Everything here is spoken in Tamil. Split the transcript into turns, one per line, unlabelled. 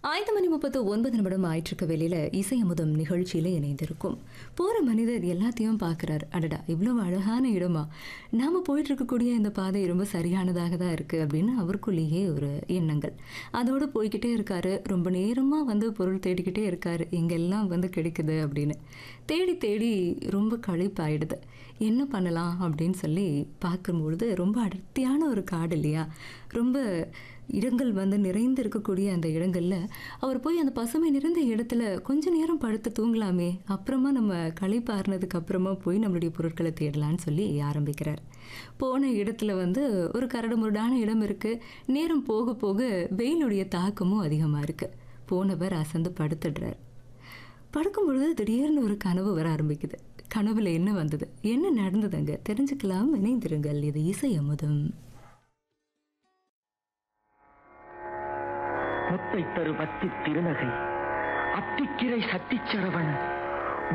ஐந்து மணி முப்பத்து ஒன்பது நிமிடம் ஆயிட்டிருக்க வேலையில இசை அமுதம் நிகழ்ச்சியில இணைந்திருக்கும் போற மனிதர் எல்லாத்தையும் பார்க்குறாரு அடடா இவ்வளவு அழகான இடமா நாம போயிட்டு இருக்கக்கூடிய இந்த பாதை ரொம்ப சரியானதாக தான் இருக்கு அப்படின்னு அவருக்குள்ளேயே ஒரு எண்ணங்கள் அதோடு போய்கிட்டே இருக்காரு ரொம்ப நேரமா வந்து பொருள் தேடிக்கிட்டே இருக்காரு எங்கெல்லாம் வந்து கிடைக்குது அப்படின்னு தேடி தேடி ரொம்ப களைப்பாயிடுது என்ன பண்ணலாம் அப்படின்னு சொல்லி பார்க்கும்பொழுது ரொம்ப அடர்த்தியான ஒரு காடு இல்லையா ரொம்ப இடங்கள் வந்து நிறைந்து இருக்கக்கூடிய அந்த இடங்கள்ல அவர் போய் அந்த பசுமை நிறைந்த இடத்துல கொஞ்ச நேரம் படுத்து தூங்கலாமே அப்புறமா நம்ம களைப்பாறுனதுக்கு அப்புறமா போய் நம்மளுடைய பொருட்களை தேடலான்னு சொல்லி ஆரம்பிக்கிறார் போன இடத்துல வந்து ஒரு கரடு முரடான இடம் இருக்கு நேரம் போக போக வெயிலுடைய தாக்கமும் அதிகமாக இருக்கு போனவர் அசந்து படுத்துடுறார் படுக்கும் பொழுது திடீர்னு ஒரு கனவு வர ஆரம்பிக்குது கனவுல என்ன வந்தது என்ன நடந்ததுங்க தெரிஞ்சுக்கலாம் இணைந்திருங்கள் இது இசை அமுதம்
முத்தை தரு பத்தி திருநகை அத்திக்கிரை சட்டிச்சரவண